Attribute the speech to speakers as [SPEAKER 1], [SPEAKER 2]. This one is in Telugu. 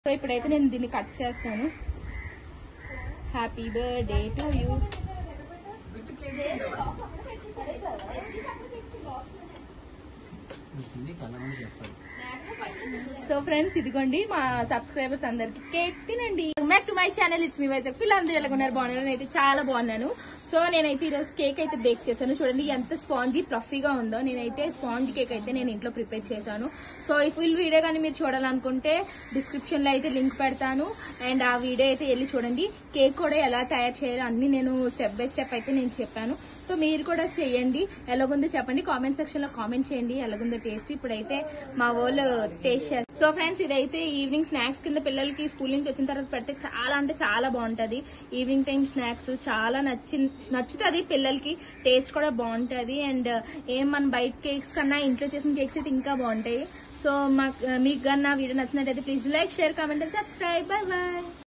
[SPEAKER 1] సో ఇప్పుడైతే నేను దీన్ని కట్ చేస్తాను హ్యాపీ బర్త్డే టు యూ
[SPEAKER 2] చాలా మంది చెప్తారు
[SPEAKER 1] సో ఫ్రెండ్స్ ఇదిగోండి మా సబ్స్క్రైబర్స్ అందరికి కేక్ తినండి back to my channel it's మీ వైజాగ్ పిల్లలందరూ ఎలా ఉన్నారు బాగున్నారు నేనైతే చాలా బాగున్నాను సో నేనైతే ఈరోజు కేక్ అయితే బేక్ చేశాను చూడండి ఎంత స్పాంజీ ఫ్లఫీగా ఉందో నేనైతే స్పాంజ్ కేక్ అయితే నేను ఇంట్లో ప్రిపేర్ చేశాను సో ఈ ఫుల్ వీడియో కానీ మీరు చూడాలనుకుంటే డిస్క్రిప్షన్ లో అయితే లింక్ పెడతాను అండ్ ఆ వీడియో అయితే వెళ్ళి చూడండి కేక్ కూడా ఎలా తయారు చేయాలో అన్ని నేను స్టెప్ బై స్టెప్ అయితే నేను చెప్పాను సో మీరు కూడా చేయండి ఎలాగుందో చెప్పండి కామెంట్ సెక్షన్ లో కామెంట్ చేయండి ఎలాగుందో టేస్ట్ ఇప్పుడైతే మా వాళ్ళు టేస్ట్ చేస్తారు సో ఫ్రెండ్స్ ఇదైతే ఈవినింగ్ స్నాక్స్ కింద పిల్లలకి స్కూల్ నుంచి వచ్చిన తర్వాత పెడితే చాలా అంటే చాలా బాగుంటది ఈవినింగ్ టైం స్నాక్స్ చాలా నచ్చి నచ్చుతుంది పిల్లలకి టేస్ట్ కూడా బాగుంటది అండ్ ఏం మన బయట కేక్స్ కన్నా ఇంట్లో చేసిన కేక్స్ అయితే ఇంకా బాగుంటాయి సో మాకు మీకు కన్నా వీడియో నచ్చినట్టయితే please like share comment and subscribe bye bye